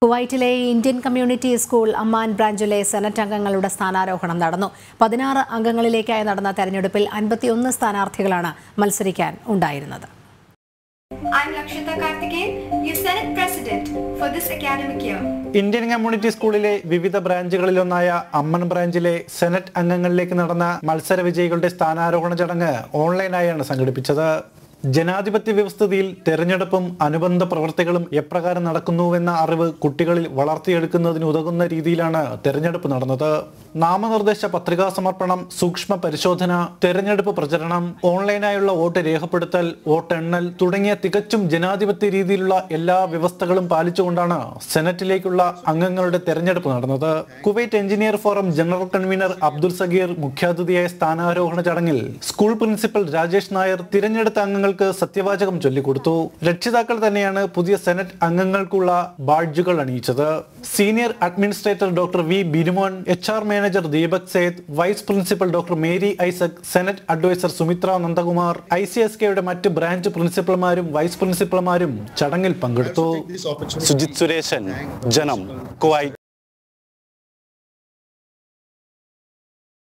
കുവൈറ്റിലെ Indian community school Amman ബ്രാഞ്ചിലെ senate അംഗങ്ങളുടെ സ്ഥാനാരോഹണം നടന്നു പതിനാറ് അംഗങ്ങളിലേക്കായി നടന്ന തെരഞ്ഞെടുപ്പിൽ അൻപത്തിയൊന്ന് സ്ഥാനാർത്ഥികളാണ് മത്സരിക്കാൻ ഉണ്ടായിരുന്നത് I'm Lakshita Karthikeyan, your Senate President for this academic year. Indian community സ്കൂളിലെ വിവിധ ബ്രാഞ്ചുകളിലൊന്നായ അമ്മൻ ബ്രാഞ്ചിലെ സെനറ്റ് അംഗങ്ങളിലേക്ക് നടന്ന മത്സര വിജയികളുടെ സ്ഥാനാരോഹണ ചടങ്ങ് ഓൺലൈനായാണ് സംഘടിപ്പിച്ചത് ജനാധിപത്യ വ്യവസ്ഥിതിയിൽ തെരഞ്ഞെടുപ്പും അനുബന്ധ പ്രവർത്തികളും എപ്രകാരം നടക്കുന്നുവെന്ന അറിവ് കുട്ടികളിൽ വളർത്തിയെടുക്കുന്നതിന് ഉതകുന്ന രീതിയിലാണ് തെരഞ്ഞെടുപ്പ് നടന്നത് നാമനിർദ്ദേശ പത്രികാ സമർപ്പണം സൂക്ഷ്മ പരിശോധന തെരഞ്ഞെടുപ്പ് പ്രചരണം ഓൺലൈനായുള്ള വോട്ട് രേഖപ്പെടുത്തൽ വോട്ടെണ്ണൽ തുടങ്ങിയ തികച്ചും ജനാധിപത്യ രീതിയിലുള്ള എല്ലാ വ്യവസ്ഥകളും പാലിച്ചുകൊണ്ടാണ് സെനറ്റിലേക്കുള്ള അംഗങ്ങളുടെ തെരഞ്ഞെടുപ്പ് നടന്നത് Kuwait engineer forum general convener Abdul Sageer മുഖ്യാതിഥിയായ സ്ഥാനാരോഹണ ചടങ്ങിൽ സ്കൂൾ പ്രിൻസിപ്പൽ രാജേഷ് നായർ തിരഞ്ഞെടുത്ത അംഗങ്ങൾക്ക് സത്യവാചകം ചൊല്ലിക്കൊടുത്തു രക്ഷിതാക്കൾ തന്നെയാണ് പുതിയ സെനറ്റ് അംഗങ്ങൾക്കുള്ള ബാഡ്ജുകൾ അണിയിച്ചത് senior administrator doctor V Binumon H R manager Deepak Seth vice principal doctor Mary Isaac senate advisor Sumithra Nandakumar I C S കെയുടെ മറ്റ് ബ്രാഞ്ച് പ്രിൻസിപ്പൽമാരും വൈസ് പ്രിൻസിപ്പൽമാരും ചടങ്ങിൽ പങ്കെടുത്തു സുജിത് സുരേശൻ ജനം കുവൈറ്റ്